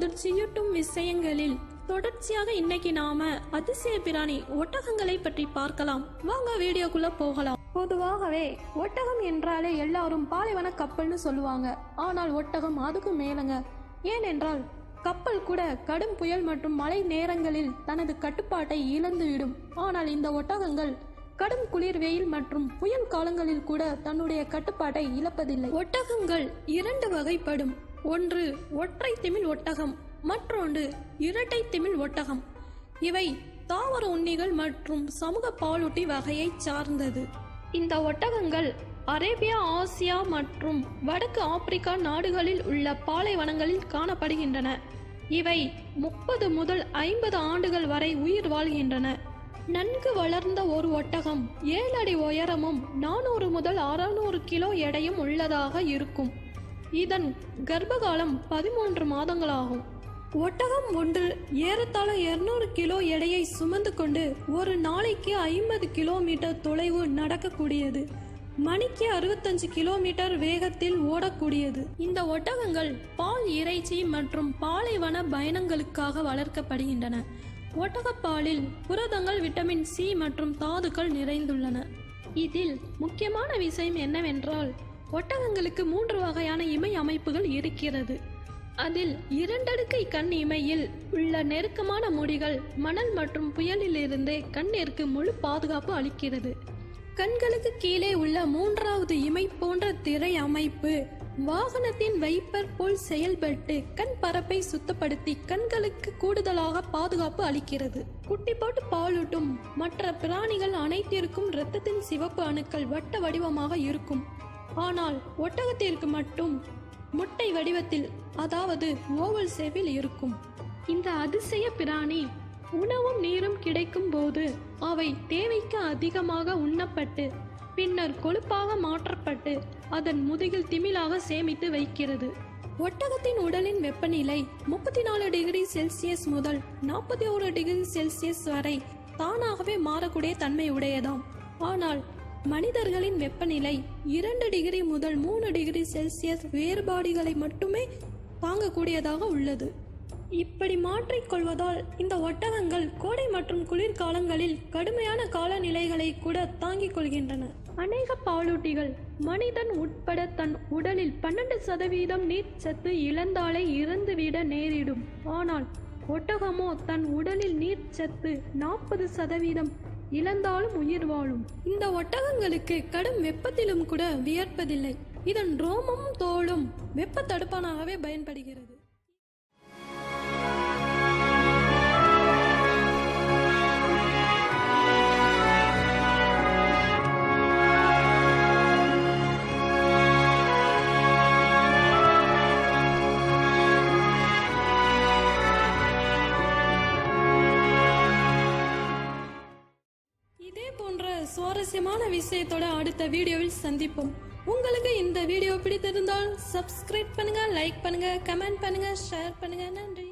அதிர்ச்சியூட்டும் விஷயங்களில் தொடர்ச்சியாக இன்னைக்கு நாம அதிசய பிராணி ஒட்டகங்களை பற்றி பார்க்கலாம் வாங்க வீடியோக்குள்ள போகலாம் பொதுவாகவே ஒட்டகம் என்றாலே எல்லாரும் பாலைவன கப்பல்னு சொல்லுவாங்க ஆனால் ஒட்டகம் அதுக்கு மேலங்க ஏனென்றால் கப்பல் கூட கடும் புயல் மற்றும் மழை நேரங்களில் தனது கட்டுப்பாட்டை இழந்துவிடும் ஆனால் இந்த ஒட்டகங்கள் கடும் குளிர் வெயில் மற்றும் புயல் காலங்களில் கூட தன்னுடைய கட்டுப்பாட்டை இழப்பதில்லை ஒட்டகங்கள் இரண்டு வகைப்படும் ஒன்று ஒற்றை திமில் ஒட்டகம் மற்றொன்று இரட்டை திமில் ஒட்டகம் இவை தாவர உண்ணிகள் மற்றும் சமூக பாலூட்டி வகையைச் சார்ந்தது இந்த ஒட்டகங்கள் அரேபியா ஆசியா மற்றும் வடக்கு ஆப்பிரிக்கா நாடுகளில் உள்ள பாலைவனங்களில் காணப்படுகின்றன இவை முப்பது முதல் ஐம்பது ஆண்டுகள் வரை உயிர் வாழ்கின்றன நன்கு வளர்ந்த ஒரு ஒட்டகம் ஏழு அடி உயரமும் நானூறு முதல் அறுநூறு கிலோ எடையும் உள்ளதாக இருக்கும் இதன் கர்ப்பகாலம் பதிமூன்று மாதங்களாகும் ஒட்டகம் ஒன்று ஏறத்தாழ 200 கிலோ எடையை சுமந்து கொண்டு ஒரு நாளைக்கு ஐம்பது கிலோமீட்டர் தொலைவு நடக்கக்கூடியது மணிக்கு அறுபத்தஞ்சு கிலோமீட்டர் வேகத்தில் ஓடக்கூடியது இந்த ஒட்டகங்கள் பால் இறைச்சி மற்றும் பாலைவன பயணங்களுக்காக வளர்க்கப்படுகின்றன ஒட்டகப்பாலில் புரதங்கள் விட்டமின் சி மற்றும் தாதுக்கள் நிறைந்துள்ளன இதில் முக்கியமான விஷயம் என்னவென்றால் ஒட்டகங்களுக்கு மூன்று வகையான இமை அமைப்புகள் இருக்கிறது அதில் இரண்டடுக்கை கண் இமையில் உள்ள நெருக்கமான முடிகள் மணல் மற்றும் புயலிலிருந்து கண்ணிற்கு முழு பாதுகாப்பு அளிக்கிறது கண்களுக்கு கீழே உள்ள மூன்றாவது இமை போன்ற திரை அமைப்பு வாகனத்தின் வைப்பர் போல் செயல்பட்டு கண் பரப்பை சுத்தப்படுத்தி கண்களுக்கு கூடுதலாக பாதுகாப்பு அளிக்கிறது குட்டி போட்டு பாலூட்டும் மற்ற பிராணிகள் அனைத்திற்கும் இரத்தத்தின் சிவப்பு அணுக்கள் வட்ட வடிவமாக இருக்கும் ஆனால் ஒட்டகத்திற்கு மட்டும் முட்டை வடிவத்தில் அதாவது ஓவல் சேவில் இருக்கும் இந்த அதிசய பிராணி உணவும் நீரும் கிடைக்கும் போது அவை தேவைக்கு அதிகமாக உண்ணப்பட்டு பின்னர் கொழுப்பாக மாற்றப்பட்டு அதன் முதுகில் திமிலாக சேமித்து வைக்கிறது ஒட்டகத்தின் உடலின் வெப்பநிலை முப்பத்தி நாலு டிகிரி செல்சியஸ் முதல் நாற்பத்தி ஒரு டிகிரி செல்சியஸ் வரை தானாகவே மாறக்கூடிய தன்மை உடையதாம் ஆனால் மனிதர்களின் வெப்பநிலை இரண்டு டிகிரி முதல் மூணு டிகிரி செல்சியஸ் வேறுபாடுகளை மட்டுமே தாங்கக்கூடியதாக உள்ளது இப்படி மாற்றிக்கொள்வதால் இந்த ஒட்டகங்கள் கோடை மற்றும் குளிர்காலங்களில் கடுமையான காலநிலைகளை கூட தாங்கிக் கொள்கின்றன அநேக பாலூட்டிகள் மனிதன் உட்பட தன் உடலில் பன்னெண்டு சதவீதம் நீர்ச்சத்து இழந்தாலே இறந்துவிட நேரிடும் ஆனால் ஒட்டகமோ தன் உடலில் நீர்ச்சத்து நாற்பது சதவீதம் இழந்தாலும் உயிர் வாழும் இந்த ஒட்டகங்களுக்கு கடும் வெப்பத்திலும் கூட வியர்ப்பதில்லை இதன் ரோமமும் தோலும் வெப்ப தடுப்பானாகவே பயன்படுகிறது இதே போன்ற சுவாரஸ்யமான விஷயத்தோட அடுத்த வீடியோவில் சந்திப்போம் உங்களுக்கு இந்த வீடியோ பிடித்திருந்தால் சப்ஸ்கிரைப் பண்ணுங்க லைக் பண்ணுங்க கமெண்ட் பண்ணுங்க ஷேர் பண்ணுங்க நன்றி